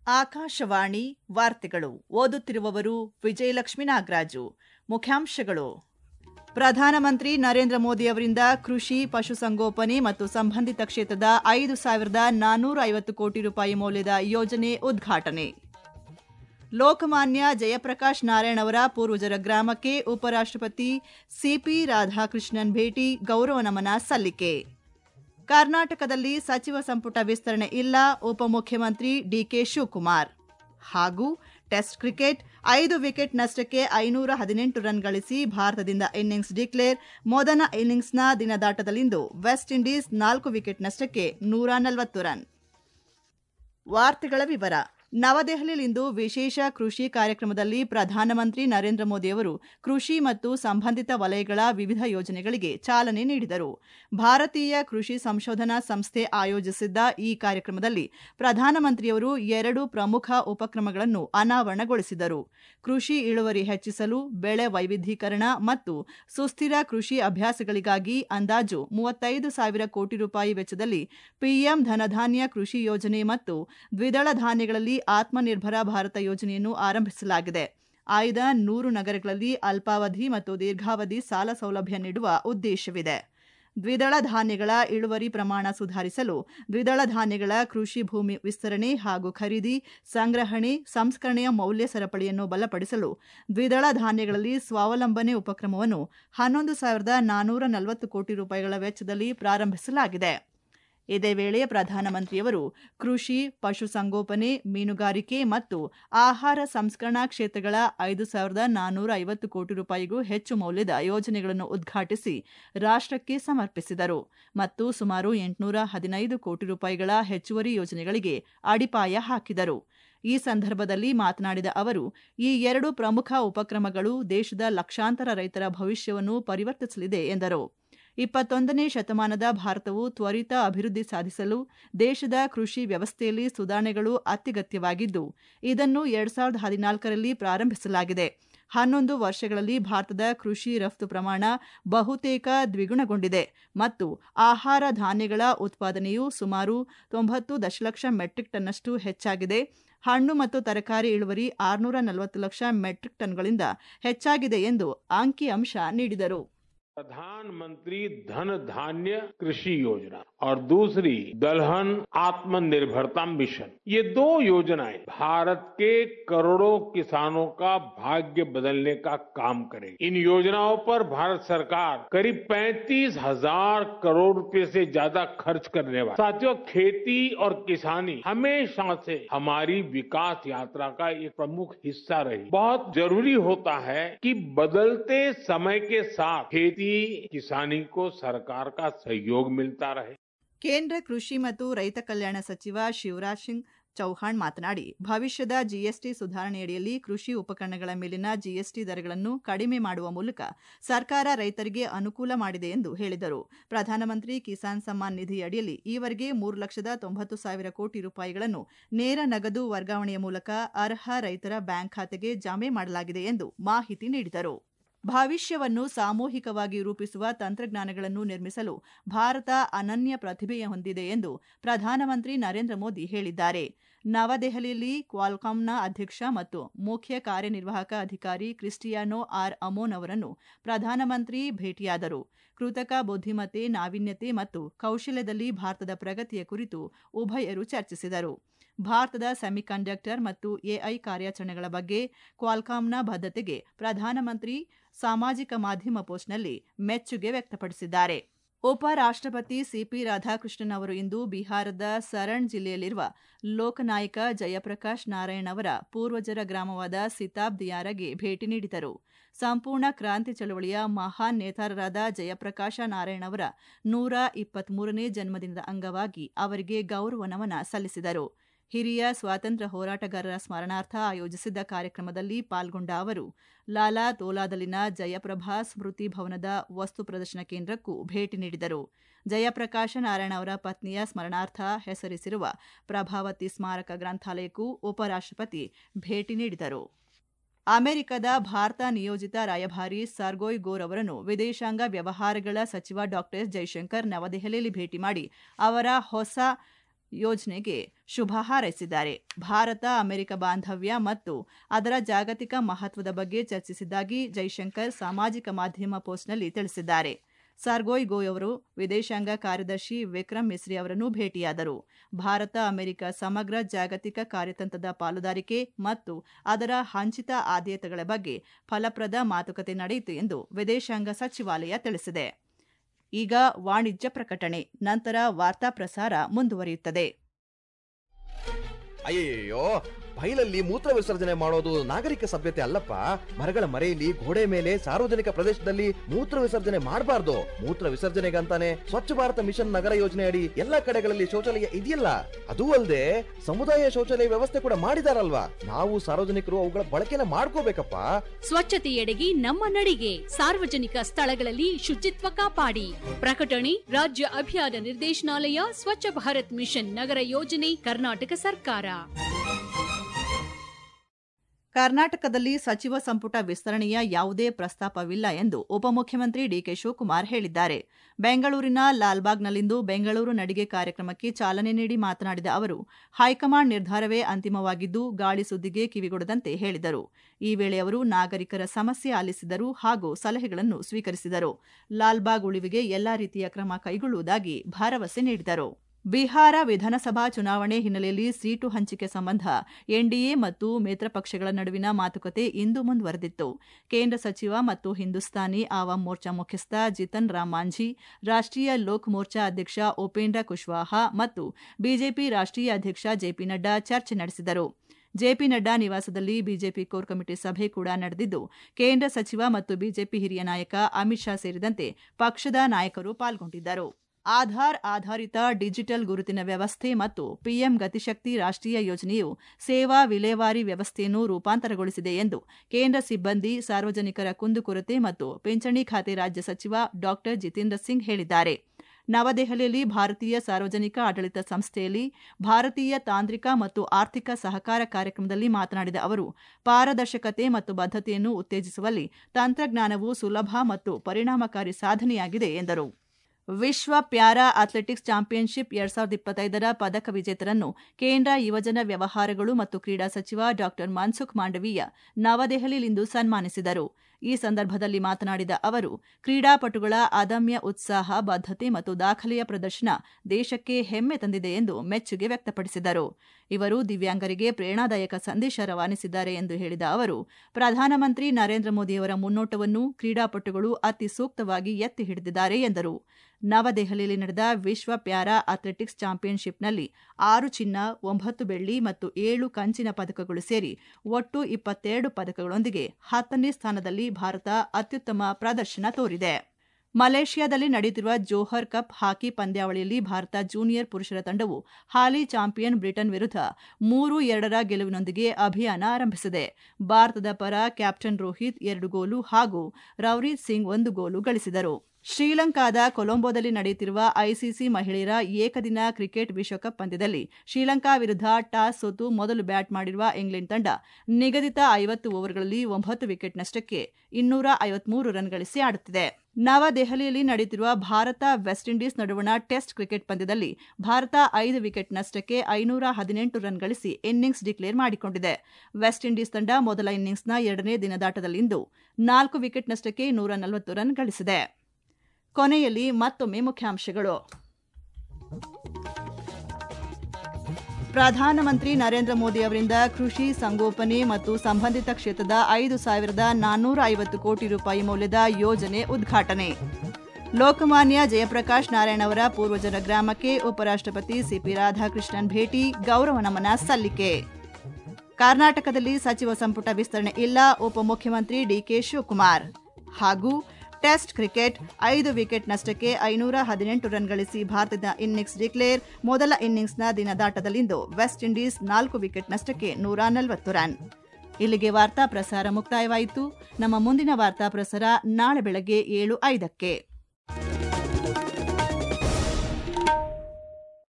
ಆಕಾಶವಾಣಿ ವಾರ್ತೆಗಳು ಓದುತ್ತಿರುವವರು ವಿಜಯಲಕ್ಷ್ಮಿ ನಾಗರಾಜು ಮುಖ್ಯಾಂಶಗಳು ಪ್ರಧಾನಮಂತ್ರಿ ನರೇಂದ್ರ ಮೋದಿ ಅವರಿಂದ ಕೃಷಿ ಪಶುಸಂಗೋಪನೆ ಮತ್ತು ಸಂಬಂಧಿತ ಕ್ಷೇತ್ರದ ಐದು ಸಾವಿರದ ನಾನ್ನೂರ ಐವತ್ತು ಕೋಟಿ ರೂಪಾಯಿ ಮೌಲ್ಯದ ಯೋಜನೆ ಉದ್ಘಾಟನೆ ಲೋಕಮಾನ್ಯ ಜಯಪ್ರಕಾಶ್ ನಾರಾಯಣ್ ಅವರ ಪೂರ್ವಜರ ಗ್ರಾಮಕ್ಕೆ ಉಪರಾಷ್ಟ್ರಪತಿ ಸಿಪಿ ರಾಧಾಕೃಷ್ಣನ್ ಭೇಟಿ ಗೌರವ ನಮನ ಸಲ್ಲಿಕೆ ಕರ್ನಾಟಕದಲ್ಲಿ ಸಚಿವ ಸಂಪುಟ ವಿಸ್ತರಣೆ ಇಲ್ಲ ಉಪಮುಖ್ಯಮಂತ್ರಿ ಡಿಕೆ ಶಿವಕುಮಾರ್ ಹಾಗೂ ಟೆಸ್ಟ್ ಕ್ರಿಕೆಟ್ ಐದು ವಿಕೆಟ್ ನಷ್ಟಕ್ಕೆ ಐನೂರ ಹದಿನೆಂಟು ರನ್ ಗಳಿಸಿ ಭಾರತದಿಂದ ಇನ್ನಿಂಗ್ಸ್ ಡಿಕ್ಲೇರ್ ಮೊದಲ ಇನ್ನಿಂಗ್ಸ್ನ ದಿನದಾಟದಲ್ಲಿಂದು ವೆಸ್ಟ್ ಇಂಡೀಸ್ ನಾಲ್ಕು ವಿಕೆಟ್ ನಷ್ಟಕ್ಕೆ ನೂರ ನಲವತ್ತು ರನ್ ವಾರ್ತೆಗಳ ವಿವರ ನವದೆಹಲಿಯಲ್ಲಿಂದು ವಿಶೇಷ ಕೃಷಿ ಕಾರ್ಯಕ್ರಮದಲ್ಲಿ ಪ್ರಧಾನಮಂತ್ರಿ ನರೇಂದ್ರ ಮೋದಿ ಅವರು ಕೃಷಿ ಮತ್ತು ಸಂಬಂಧಿತ ವಲಯಗಳ ವಿವಿಧ ಯೋಜನೆಗಳಿಗೆ ಚಾಲನೆ ನೀಡಿದರು ಭಾರತೀಯ ಕೃಷಿ ಸಂಶೋಧನಾ ಸಂಸ್ಥೆ ಆಯೋಜಿಸಿದ್ದ ಈ ಕಾರ್ಯಕ್ರಮದಲ್ಲಿ ಪ್ರಧಾನಮಂತ್ರಿಯವರು ಎರಡು ಪ್ರಮುಖ ಉಪಕ್ರಮಗಳನ್ನು ಅನಾವರಣಗೊಳಿಸಿದರು ಕೃಷಿ ಇಳುವರಿ ಹೆಚ್ಚಿಸಲು ಬೆಳೆ ವೈವಿಧ್ಯೀಕರಣ ಮತ್ತು ಸುಸ್ಥಿರ ಕೃಷಿ ಅಭ್ಯಾಸಗಳಿಗಾಗಿ ಅಂದಾಜು ಮೂವತ್ತೈದು ಸಾವಿರ ಕೋಟಿ ರೂಪಾಯಿ ವೆಚ್ಚದಲ್ಲಿ ಪಿಎಂ ಧನಧಾನ್ಯ ಕೃಷಿ ಯೋಜನೆ ಮತ್ತು ದ್ವಿದಳ ಧಾನ್ಯಗಳಲ್ಲಿ ಆತ್ಮನಿರ್ಭರ ಭಾರತ ಯೋಜನೆಯನ್ನು ಆರಂಭಿಸಲಾಗಿದೆ ಆಯ್ದ ನೂರು ನಗರಗಳಲ್ಲಿ ಅಲ್ಪಾವಧಿ ಮತ್ತು ದೀರ್ಘಾವಧಿ ಸಾಲ ಸೌಲಭ್ಯ ನೀಡುವ ಉದ್ದೇಶವಿದೆ ದ್ವಿದಳ ಧಾನ್ಯಗಳ ಇಳುವರಿ ಪ್ರಮಾಣ ಸುಧಾರಿಸಲು ದ್ವಿದಳ ಧಾನ್ಯಗಳ ಕೃಷಿ ಭೂಮಿ ವಿಸ್ತರಣೆ ಹಾಗೂ ಖರೀದಿ ಸಂಗ್ರಹಣೆ ಸಂಸ್ಕರಣೆಯ ಮೌಲ್ಯ ಸರಪಳಿಯನ್ನು ಬಲಪಡಿಸಲು ದ್ವಿದಳ ಧಾನ್ಯಗಳಲ್ಲಿ ಸ್ವಾವಲಂಬನೆ ಉಪಕ್ರಮವನ್ನು ಹನ್ನೊಂದು ಸಾವಿರದ ನಾನ್ನೂರ ನಲವತ್ತು ಕೋಟಿ ರೂಪಾಯಿಗಳ ವೆಚ್ಚದಲ್ಲಿ ಪ್ರಾರಂಭಿಸಲಾಗಿದೆ ಇದೇ ವೇಳೆ ಪ್ರಧಾನಮಂತ್ರಿಯವರು ಕೃಷಿ ಪಶುಸಂಗೋಪನೆ ಮೀನುಗಾರಿಕೆ ಮತ್ತು ಆಹಾರ ಸಂಸ್ಕರಣಾ ಕ್ಷೇತ್ರಗಳ ಐದು ಸಾವಿರದ ನಾನ್ನೂರ ಐವತ್ತು ಕೋಟಿ ರೂಪಾಯಿಗೂ ಹೆಚ್ಚು ಮೌಲ್ಯದ ಯೋಜನೆಗಳನ್ನು ಉದ್ಘಾಟಿಸಿ ರಾಷ್ಟಕ್ಕೆ ಸಮರ್ಪಿಸಿದರು ಮತ್ತು ಸುಮಾರು ಎಂಟುನೂರ ಹದಿನೈದು ಕೋಟಿ ರೂಪಾಯಿಗಳ ಹೆಚ್ಚುವರಿ ಯೋಜನೆಗಳಿಗೆ ಅಡಿಪಾಯ ಹಾಕಿದರು ಈ ಸಂದರ್ಭದಲ್ಲಿ ಮಾತನಾಡಿದ ಅವರು ಈ ಎರಡು ಪ್ರಮುಖ ಉಪಕ್ರಮಗಳು ದೇಶದ ಲಕ್ಷಾಂತರ ರೈತರ ಭವಿಷ್ಯವನ್ನು ಪರಿವರ್ತಿಸಲಿದೆ ಎಂದರು ಇಪ್ಪತ್ತೊಂದನೇ ಶತಮಾನದ ಭಾರತವು ತ್ವರಿತ ಅಭಿವೃದ್ಧಿ ಸಾಧಿಸಲು ದೇಶದ ಕೃಷಿ ವ್ಯವಸ್ಥೆಯಲ್ಲಿ ಸುಧಾರಣೆಗಳು ಅತ್ಯಗತ್ಯವಾಗಿದ್ದು ಇದನ್ನು ಎರಡ್ ಸಾವಿರದ ಹದಿನಾಲ್ಕರಲ್ಲಿ ಪ್ರಾರಂಭಿಸಲಾಗಿದೆ ಹನ್ನೊಂದು ವರ್ಷಗಳಲ್ಲಿ ಭಾರತದ ಕೃಷಿ ರಫ್ತು ಪ್ರಮಾಣ ಬಹುತೇಕ ದ್ವಿಗುಣಗೊಂಡಿದೆ ಮತ್ತು ಆಹಾರ ಧಾನ್ಯಗಳ ಉತ್ಪಾದನೆಯು ಸುಮಾರು ತೊಂಬತ್ತು ದಶಲಕ್ಷ ಮೆಟ್ರಿಕ್ ಟನ್ನಷ್ಟು ಹೆಚ್ಚಾಗಿದೆ ಹಣ್ಣು ಮತ್ತು ತರಕಾರಿ ಇಳುವರಿ ಆರುನೂರ ನಲವತ್ತು ಲಕ್ಷ ಮೆಟ್ರಿಕ್ ಟನ್ಗಳಿಂದ ಹೆಚ್ಚಾಗಿದೆ ಎಂದು ಅಂಕಿಅಂಶ ನೀಡಿದರು प्रधानमंत्री धन धान्य कृषि योजना और दूसरी दलहन आत्मनिर्भरता मिशन ये दो योजनाएं भारत के करोड़ों किसानों का भाग्य बदलने का काम करेगी इन योजनाओं पर भारत सरकार करीब पैंतीस हजार करोड़ रुपए से ज्यादा खर्च करने वाली साथियों खेती और किसानी हमेशा से हमारी विकास यात्रा का एक प्रमुख हिस्सा रही बहुत जरूरी होता है कि बदलते समय के साथ खेती ಕಿಸಾನಿ ಕೋ ಸರ್ಕಾರ ಕಾ ಸಹಯೋಗ ಮಿಲ್ತಾ ರಹೆ ಕೇಂದ್ರ ಕೃಷಿ ಮತ್ತು ರೈತ ಕಲ್ಯಾಣ ಸಚಿವ ಶಿವರಾಜ್ ಸಿಂಗ್ ಚೌಹಾಣ್ ಮಾತನಾಡಿ ಭವಿಷ್ಯದ ಜಿಎಸ್ಟಿ ಸುಧಾರಣೆಯಡಿಯಲ್ಲಿ ಕೃಷಿ ಉಪಕರಣಗಳ ಮೇಲಿನ ಜಿಎಸ್ಟಿ ದರಗಳನ್ನು ಕಡಿಮೆ ಮಾಡುವ ಮೂಲಕ ಸರ್ಕಾರ ರೈತರಿಗೆ ಅನುಕೂಲ ಮಾಡಿದೆ ಎಂದು ಹೇಳಿದರು ಪ್ರಧಾನಮಂತ್ರಿ ಕಿಸಾನ್ ಸಮ್ಮಾನ್ ನಿಧಿ ಅಡಿಯಲ್ಲಿ ಈವರೆಗೆ ಮೂರು ಲಕ್ಷದ ತೊಂಬತ್ತು ಸಾವಿರ ಕೋಟಿ ರೂಪಾಯಿಗಳನ್ನು ನೇರ ನಗದು ವರ್ಗಾವಣೆಯ ಮೂಲಕ ಅರ್ಹ ರೈತರ ಬ್ಯಾಂಕ್ ಖಾತೆಗೆ ಜಮೆ ಮಾಡಲಾಗಿದೆ ಎಂದು ಮಾಹಿತಿ ನೀಡಿದರು ಭವಿಷ್ಯವನ್ನು ಸಾಮೂಹಿಕವಾಗಿ ರೂಪಿಸುವ ತಂತ್ರಜ್ಞಾನಗಳನ್ನು ನಿರ್ಮಿಸಲು ಭಾರತ ಅನನ್ಯ ಪ್ರತಿಭೆ ಹೊಂದಿದೆ ಎಂದು ಪ್ರಧಾನಮಂತ್ರಿ ನರೇಂದ್ರ ಮೋದಿ ಹೇಳಿದ್ದಾರೆ ನವದೆಹಲಿಯಲ್ಲಿ ಕ್ವಾಲ್ಕಾಮ್ನ ಅಧ್ಯಕ್ಷ ಮತ್ತು ಮುಖ್ಯ ಕಾರ್ಯನಿರ್ವಾಹಕ ಅಧಿಕಾರಿ ಕ್ರಿಸ್ಟಿಯಾನೋ ಆರ್ ಅಮೋನ್ ಅವರನ್ನು ಪ್ರಧಾನಮಂತ್ರಿ ಭೇಟಿಯಾದರು ಕೃತಕ ಬುದ್ಧಿಮತ್ತೆ ನಾವೀನ್ಯತೆ ಮತ್ತು ಕೌಶಲ್ಯದಲ್ಲಿ ಭಾರತದ ಪ್ರಗತಿಯ ಕುರಿತು ಉಭಯರು ಚರ್ಚಿಸಿದರು ಭಾರತದ ಸೆಮಿಕಂಡಕ್ಟರ್ ಮತ್ತು ಎಐ ಕಾರ್ಯಾಚರಣೆಗಳ ಬಗ್ಗೆ ಕ್ವಾಲ್ಕಾಮ್ನ ಬದ್ಧತೆಗೆ ಪ್ರಧಾನಮಂತ್ರಿ ಸಾಮಾಜಿಕ ಮಾಧ್ಯಮ ಪೋಸ್ಟ್ನಲ್ಲಿ ಮೆಚ್ಚುಗೆ ವ್ಯಕ್ತಪಡಿಸಿದ್ದಾರೆ ಉಪರಾಷ್ಟ್ರಪತಿ ಸಿಪಿ ರಾಧಾಕೃಷ್ಣನ್ ಅವರು ಇಂದು ಬಿಹಾರದ ಸರಣ್ ಜಿಲ್ಲೆಯಲ್ಲಿರುವ ಲೋಕನಾಯಕ ಜಯಪ್ರಕಾಶ್ ನಾರಾಯಣ್ ಅವರ ಪೂರ್ವಜರ ಗ್ರಾಮವಾದ ಸಿತಾಬ್ ದಿಯಾರಗೆ ಭೇಟಿ ನೀಡಿದರು ಸಂಪೂರ್ಣ ಕ್ರಾಂತಿ ಚಳವಳಿಯ ಮಹಾನ್ ನೇತಾರರಾದ ಜಯಪ್ರಕಾಶ ನಾರಾಯಣ್ ಅವರ ನೂರ ಇಪ್ಪತ್ಮೂರನೇ ಜನ್ಮದಿನದ ಅಂಗವಾಗಿ ಅವರಿಗೆ ಗೌರವ ನಮನ ಸಲ್ಲಿಸಿದರು ಹಿರಿಯ ಸ್ವಾತಂತ್ರ್ಯ ಹೋರಾಟಗಾರರ ಸ್ಮರಣಾರ್ಥ ಆಯೋಜಿಸಿದ್ದ ಕಾರ್ಯಕ್ರಮದಲ್ಲಿ ಪಾಲ್ಗೊಂಡ ಅವರು ಲಾಲಾ ತೋಲಾದಲ್ಲಿನ ಜಯಪ್ರಭಾ ಸ್ಮೃತಿ ಭವನದ ವಸ್ತು ಪ್ರದರ್ಶನ ಕೇಂದ್ರಕ್ಕೂ ಭೇಟಿ ನೀಡಿದರು ಜಯಪ್ರಕಾಶ ನಾರಾಯಣ ಅವರ ಪತ್ನಿಯ ಸ್ಮರಣಾರ್ಥ ಹೆಸರಿಸಿರುವ ಪ್ರಭಾವತಿ ಸ್ಮಾರಕ ಗ್ರಂಥಾಲಯಕ್ಕೂ ಉಪರಾಷ್ಟ್ರಪತಿ ಭೇಟಿ ನೀಡಿದರು ಅಮೆರಿಕದ ಭಾರತ ನಿಯೋಜಿತ ರಾಯಭಾರಿ ಸರ್ಗೋಯ್ ಗೋರ್ ಅವರನ್ನು ವಿದೇಶಾಂಗ ವ್ಯವಹಾರಗಳ ಸಚಿವ ಡಾ ಎಸ್ ಜೈಶಂಕರ್ ನವದೆಹಲಿಯಲ್ಲಿ ಭೇಟಿ ಮಾಡಿ ಅವರ ಹೊಸ ಯೋಜನೆಗೆ ಶುಭ ಹಾರೈಸಿದ್ದಾರೆ ಭಾರತ ಅಮೆರಿಕ ಬಾಂಧವ್ಯ ಮತ್ತು ಅದರ ಜಾಗತಿಕ ಮಹತ್ವದ ಬಗ್ಗೆ ಚರ್ಚಿಸಿದ್ದಾಗಿ ಜೈಶಂಕರ್ ಸಾಮಾಜಿಕ ಮಾಧ್ಯಮ ಪೋಸ್ಟ್ನಲ್ಲಿ ತಿಳಿಸಿದ್ದಾರೆ ಸರ್ಗೋಯ್ ಗೋಯ್ ಅವರು ವಿದೇಶಾಂಗ ಕಾರ್ಯದರ್ಶಿ ವಿಕ್ರಮ್ ಮಿಸ್ರಿ ಅವರನ್ನು ಭೇಟಿಯಾದರು ಭಾರತ ಅಮೆರಿಕ ಸಮಗ್ರ ಜಾಗತಿಕ ಕಾರ್ಯತಂತ್ರದ ಪಾಲುದಾರಿಕೆ ಮತ್ತು ಅದರ ಹಂಚಿತ ಆದ್ಯತೆಗಳ ಬಗ್ಗೆ ಫಲಪ್ರದ ಮಾತುಕತೆ ನಡೆಯಿತು ಎಂದು ವಿದೇಶಾಂಗ ಸಚಿವಾಲಯ ತಿಳಿಸಿದೆ ಈಗ ವಾಣಿಜ್ಯ ಪ್ರಕಟಣೆ ನಂತರ ವಾರ್ತಾ ಪ್ರಸಾರ ಮುಂದುವರಿಯುತ್ತದೆ ಅಯ್ಯಯ್ಯೋ ಬೈಲಲ್ಲಿ ಮೂತ್ರ ವಿಸರ್ಜನೆ ಮಾಡೋದು ನಾಗರಿಕ ಸಭ್ಯತೆ ಅಲ್ಲಪ್ಪ ಮರಗಳ ಮರೆಯಲ್ಲಿ ಗೋಡೆ ಮೇಲೆ ಸಾರ್ವಜನಿಕ ಪ್ರದೇಶದಲ್ಲಿ ಮೂತ್ರ ವಿಸರ್ಜನೆ ಮಾಡಬಾರ್ದು ಮೂತ್ರ ವಿಸರ್ಜನೆಗಂತಾನೆ ಸ್ವಚ್ಛ ಭಾರತ ಮಿಷನ್ ನಗರ ಯೋಜನೆ ಅಡಿ ಎಲ್ಲಾ ಕಡೆಗಳಲ್ಲಿ ಶೌಚಾಲಯ ಇದೆಯಲ್ಲ ಅದೂ ಅಲ್ಲದೆ ಸಮುದಾಯ ಶೌಚಾಲಯ ವ್ಯವಸ್ಥೆ ಕೂಡ ಮಾಡಿದಾರಲ್ವಾ ನಾವು ಸಾರ್ವಜನಿಕರು ಅವುಗಳ ಬಳಕೆನ ಮಾಡ್ಕೋಬೇಕಪ್ಪ ಸ್ವಚ್ಛತೆಯೆಡೆಗೆ ನಮ್ಮ ನಡಿಗೆ ಸಾರ್ವಜನಿಕ ಸ್ಥಳಗಳಲ್ಲಿ ಶುಚಿತ್ವ ಕಾಪಾಡಿ ಪ್ರಕಟಣೆ ರಾಜ್ಯ ಅಭಿಯಾನ ನಿರ್ದೇಶನಾಲಯ ಸ್ವಚ್ಛ ಭಾರತ್ ಮಿಷನ್ ನಗರ ಯೋಜನೆ ಕರ್ನಾಟಕ ಸರ್ಕಾರ ಕರ್ನಾಟಕದಲ್ಲಿ ಸಚಿವ ಸಂಪುಟ ವಿಸ್ತರಣೆಯ ಯಾವುದೇ ಪ್ರಸ್ತಾಪವಿಲ್ಲ ಎಂದು ಉಪಮುಖ್ಯಮಂತ್ರಿ ಡಿಕೆ ಶಿವಕುಮಾರ್ ಹೇಳಿದ್ದಾರೆ ಬೆಂಗಳೂರಿನ ಲಾಲ್ಬಾಗ್ನಲ್ಲಿಂದು ಬೆಂಗಳೂರು ನಡಿಗೆ ಕಾರ್ಯಕ್ರಮಕ್ಕೆ ಚಾಲನೆ ನೀಡಿ ಮಾತನಾಡಿದ ಅವರು ಹೈಕಮಾಂಡ್ ನಿರ್ಧಾರವೇ ಅಂತಿಮವಾಗಿದ್ದು ಗಾಳಿ ಸುದ್ದಿಗೆ ಕಿವಿಗೊಡದಂತೆ ಹೇಳಿದರು ಈ ವೇಳೆ ಅವರು ನಾಗರಿಕರ ಸಮಸ್ಯೆ ಆಲಿಸಿದರು ಹಾಗೂ ಸಲಹೆಗಳನ್ನು ಸ್ವೀಕರಿಸಿದರು ಲಾಲ್ಬಾಗ್ ಉಳಿವಿಗೆ ಎಲ್ಲಾ ರೀತಿಯ ಕ್ರಮ ಕೈಗೊಳ್ಳುವುದಾಗಿ ಭರವಸೆ ನೀಡಿದರು ಬಿಹಾರ ವಿಧಾನಸಭಾ ಚುನಾವಣೆ ಹಿನ್ನೆಲೆಯಲ್ಲಿ ಸೀಟು ಹಂಚಿಕೆ ಸಂಬಂಧ ಎನ್ಡಿಎ ಮತ್ತು ಮಿತ್ರ ಪಕ್ಷಗಳ ನಡುವಿನ ಮಾತುಕತೆ ಇಂದು ಮುಂದುವರೆದಿತ್ತು ಕೇಂದ್ರ ಸಚಿವ ಮತ್ತು ಹಿಂದೂಸ್ತಾನಿ ಆವಾಮ್ ಮೋರ್ಚಾ ಮುಖ್ಯಸ್ಥ ಜಿತನ್ ರಾಮ್ ಮಾಂಝಿ ರಾಷ್ಟ್ರೀಯ ಲೋಕ್ ಮೋರ್ಚಾ ಅಧ್ಯಕ್ಷ ಉಪೇಂದ್ರ ಕುಶ್ವಾಹಾ ಮತ್ತು ಬಿಜೆಪಿ ರಾಷ್ಟ್ರೀಯ ಅಧ್ಯಕ್ಷ ಜೆಪಿ ನಡ್ಡಾ ಚರ್ಚೆ ನಡೆಸಿದರು ಜೆಪಿ ನಡ್ಡಾ ನಿವಾಸದಲ್ಲಿ ಬಿಜೆಪಿ ಕೋರ್ ಕಮಿಟಿ ಸಭೆ ಕೂಡ ನಡೆದಿದ್ದು ಕೇಂದ್ರ ಸಚಿವ ಮತ್ತು ಬಿಜೆಪಿ ಹಿರಿಯ ನಾಯಕ ಅಮಿತ್ ಶಾ ಸೇರಿದಂತೆ ಪಕ್ಷದ ನಾಯಕರು ಪಾಲ್ಗೊಂಡಿದ್ದರು ಆಧಾರ್ ಆಧಾರಿತ ಡಿಜಿಟಲ್ ಗುರುತಿನ ವ್ಯವಸ್ಥೆ ಮತ್ತು ಪಿಎಂ ಗತಿಶಕ್ತಿ ರಾಷ್ಟ್ರೀಯ ಯೋಜನೆಯು ಸೇವಾ ವಿಲೇವಾರಿ ವ್ಯವಸ್ಥೆಯನ್ನು ರೂಪಾಂತರಗೊಳಿಸಿದೆ ಎಂದು ಕೇಂದ್ರ ಸಿಬ್ಬಂದಿ ಸಾರ್ವಜನಿಕರ ಕುಂದುಕೊರತೆ ಮತ್ತು ಪಿಂಚಣಿ ಖಾತೆ ರಾಜ್ಯ ಸಚಿವ ಡಾ ಜಿತೇಂದ್ರ ಸಿಂಗ್ ಹೇಳಿದ್ದಾರೆ ನವದೆಹಲಿಯಲ್ಲಿ ಭಾರತೀಯ ಸಾರ್ವಜನಿಕ ಆಡಳಿತ ಸಂಸ್ಥೆಯಲ್ಲಿ ಭಾರತೀಯ ತಾಂತ್ರಿಕ ಮತ್ತು ಆರ್ಥಿಕ ಸಹಕಾರ ಕಾರ್ಯಕ್ರಮದಲ್ಲಿ ಮಾತನಾಡಿದ ಅವರು ಪಾರದರ್ಶಕತೆ ಮತ್ತು ಬದ್ಧತೆಯನ್ನು ಉತ್ತೇಜಿಸುವಲ್ಲಿ ತಂತ್ರಜ್ಞಾನವು ಸುಲಭ ಮತ್ತು ಪರಿಣಾಮಕಾರಿ ಸಾಧನೆಯಾಗಿದೆ ಎಂದರು ವಿಶ್ವ ಪ್ಯಾರಾ ಅಥ್ಲೆಟಿಕ್ಸ್ ಚಾಂಪಿಯನ್ಶಿಪ್ ಎರಡ್ ಸಾವಿರದ ಇಪ್ಪತ್ತೈದರ ಪದಕ ವಿಜೇತರನ್ನು ಕೇಂದ್ರ ಯುವಜನ ವ್ಯವಹಾರಗಳು ಮತ್ತು ಕ್ರೀಡಾ ಸಚಿವ ಡಾ ಮನ್ಸುಖ್ ಮಾಂಡವೀಯ ನವದೆಹಲಿಯಲ್ಲಿಂದು ಸನ್ಮಾನಿಸಿದರು ಈ ಸಂದರ್ಭದಲ್ಲಿ ಮಾತನಾಡಿದ ಅವರು ಕ್ರೀಡಾಪಟುಗಳ ಅದಮ್ಯ ಉತ್ಸಾಹ ಬದ್ಧತೆ ಮತ್ತು ದಾಖಲೆಯ ಪ್ರದರ್ಶನ ದೇಶಕ್ಕೆ ಹೆಮ್ಮೆ ತಂದಿದೆ ಎಂದು ಮೆಚ್ಚುಗೆ ವ್ಯಕ್ತಪಡಿಸಿದರು ಇವರು ದಿವ್ಯಾಂಗರಿಗೆ ಪ್ರೇರಣಾದಾಯಕ ಸಂದೇಶ ರವಾನಿಸಿದ್ದಾರೆ ಎಂದು ಹೇಳಿದ ಅವರು ಪ್ರಧಾನಮಂತ್ರಿ ನರೇಂದ್ರ ಮೋದಿಯವರ ಮುನ್ನೋಟವನ್ನು ಕ್ರೀಡಾಪಟುಗಳು ಅತಿ ಸೂಕ್ತವಾಗಿ ಎತ್ತಿ ಹಿಡಿದಿದ್ದಾರೆ ಎಂದರು ನವದೆಹಲಿಯಲ್ಲಿ ನಡೆದ ವಿಶ್ವ ಪ್ಯಾರಾ ಅಥ್ಲೆಟಿಕ್ಸ್ ಚಾಂಪಿಯನ್ಶಿಪ್ನಲ್ಲಿ ಆರು ಚಿನ್ನ ಒಂಬತ್ತು ಬೆಳ್ಳಿ ಮತ್ತು ಏಳು ಕಂಚಿನ ಪದಕಗಳು ಸೇರಿ ಒಟ್ಟು ಇಪ್ಪತ್ತೆರಡು ಪದಕಗಳೊಂದಿಗೆ ಹತ್ತನೇ ಸ್ಥಾನದಲ್ಲಿ ಭಾರತ ಅತ್ಯುತ್ತಮ ಪ್ರದರ್ಶನ ತೋರಿದೆ ಮಲೇಷ್ಯಾದಲ್ಲಿ ನಡೆಯುತ್ತಿರುವ ಜೋಹರ್ ಕಪ್ ಹಾಕಿ ಪಂದ್ಯಾವಳಿಯಲ್ಲಿ ಭಾರತ ಜೂನಿಯರ್ ಪುರುಷರ ತಂಡವು ಹಾಲಿ ಚಾಂಪಿಯನ್ ಬ್ರಿಟನ್ ವಿರುದ್ಧ ಮೂರು ಎರಡರ ಗೆಲುವಿನೊಂದಿಗೆ ಅಭಿಯಾನ ಆರಂಭಿಸಿದೆ ಭಾರತದ ಪರ ಕ್ಯಾಪ್ಟನ್ ರೋಹಿತ್ ಎರಡು ಗೋಲು ಹಾಗೂ ರವರೀತ್ ಸಿಂಗ್ ಒಂದು ಗೋಲು ಗಳಿಸಿದರು ಶ್ರೀಲಂಕಾದ ಕೊಲಂಬೋದಲ್ಲಿ ನಡೆಯುತ್ತಿರುವ ಐಸಿಸಿ ಮಹಿಳೆಯರ ಏಕದಿನ ಕ್ರಿಕೆಟ್ ವಿಶ್ವಕಪ್ ಪಂದ್ಯದಲ್ಲಿ ಶ್ರೀಲಂಕಾ ವಿರುದ್ಧ ಟಾಸ್ ಸೋತು ಮೊದಲು ಬ್ಯಾಟ್ ಮಾಡಿರುವ ಇಂಗ್ಲೆಂಡ್ ತಂಡ ನಿಗದಿತ ಐವತ್ತು ಓವರ್ಗಳಲ್ಲಿ ಒಂಬತ್ತು ವಿಕೆಟ್ ನಷ್ಟಕ್ಕೆ ಇನ್ನೂರ ಐವತ್ಮೂರು ರನ್ ಗಳಿಸಿ ಆಡುತ್ತಿದೆ ನವದೆಹಲಿಯಲ್ಲಿ ನಡೆಯುತ್ತಿರುವ ಭಾರತ ವೆಸ್ಟ್ ಇಂಡೀಸ್ ನಡುವಣ ಟೆಸ್ಟ್ ಕ್ರಿಕೆಟ್ ಪಂದ್ಯದಲ್ಲಿ ಭಾರತ ಐದು ವಿಕೆಟ್ ನಷ್ಟಕ್ಕೆ ಐನೂರ ಹದಿನೆಂಟು ರನ್ ಗಳಿಸಿ ಇನ್ನಿಂಗ್ಸ್ ಡಿಕ್ಲೇರ್ ಮಾಡಿಕೊಂಡಿದೆ ವೆಸ್ಟ್ ಇಂಡೀಸ್ ತಂಡ ಮೊದಲ ಇನ್ನಿಂಗ್ಸ್ನ ಎರಡನೇ ದಿನದಾಟದಲ್ಲಿಂದು ನಾಲ್ಕು ವಿಕೆಟ್ ನಷ್ಟಕ್ಕೆ ನೂರ ನಲವತ್ತು ರನ್ ಗಳಿಸಿದೆ ಕೊನೆಯಲ್ಲಿ ಮತ್ತೊಮ್ಮೆ ಮುಖ್ಯಾಂಶಗಳು ಪ್ರಧಾನಮಂತ್ರಿ ನರೇಂದ್ರ ಮೋದಿ ಅವರಿಂದ ಕೃಷಿ ಸಂಗೋಪನೆ ಮತ್ತು ಸಂಬಂಧಿತ ಕ್ಷೇತ್ರದ ಐದು ಸಾವಿರದ ನಾನ್ನೂರ ಐವತ್ತು ಕೋಟಿ ರೂಪಾಯಿ ಮೌಲ್ಯದ ಯೋಜನೆ ಉದ್ಘಾಟನೆ ಲೋಕಮಾನ್ಯ ಜಯಪ್ರಕಾಶ್ ನಾರಾಯಣ್ ಅವರ ಪೂರ್ವಜರ ಗ್ರಾಮಕ್ಕೆ ಉಪರಾಷ್ಟ್ರಪತಿ ಸಿಪಿ ರಾಧಾಕೃಷ್ಣನ್ ಭೇಟಿ ಗೌರವ ನಮನ ಸಲ್ಲಿಕೆ ಕರ್ನಾಟಕದಲ್ಲಿ ಸಚಿವ ಸಂಪುಟ ವಿಸ್ತರಣೆ ಇಲ್ಲ ಉಪಮುಖ್ಯಮಂತ್ರಿ ಡಿಕೆ ಶಿವಕುಮಾರ್ ಹಾಗೂ ಟೆಸ್ಟ್ ಕ್ರಿಕೆಟ್ ಐದು ವಿಕೆಟ್ ನಷ್ಟಕ್ಕೆ ಐನೂರ ಹದಿನೆಂಟು ರನ್ ಗಳಿಸಿ ಭಾರತದ ಇನ್ನಿಂಗ್ಸ್ ಡಿಕ್ಲೇರ್ ಮೊದಲ ಇನ್ನಿಂಗ್ಸ್ನ ದಿನದಾಟದಲ್ಲಿಂದು ವೆಸ್ಟ್ ಇಂಡೀಸ್ ನಾಲ್ಕು ವಿಕೆಟ್ ನಷ್ಟಕ್ಕೆ ನೂರ ನಲವತ್ತು ರನ್ ಇಲ್ಲಿಗೆ ವಾರ್ತಾ ಪ್ರಸಾರ ಮುಕ್ತಾಯವಾಯಿತು ನಮ್ಮ ಮುಂದಿನ ವಾರ್ತಾ ಪ್ರಸಾರ ನಾಳೆ ಬೆಳಗ್ಗೆ ಏಳು ಐದಕ್ಕೆ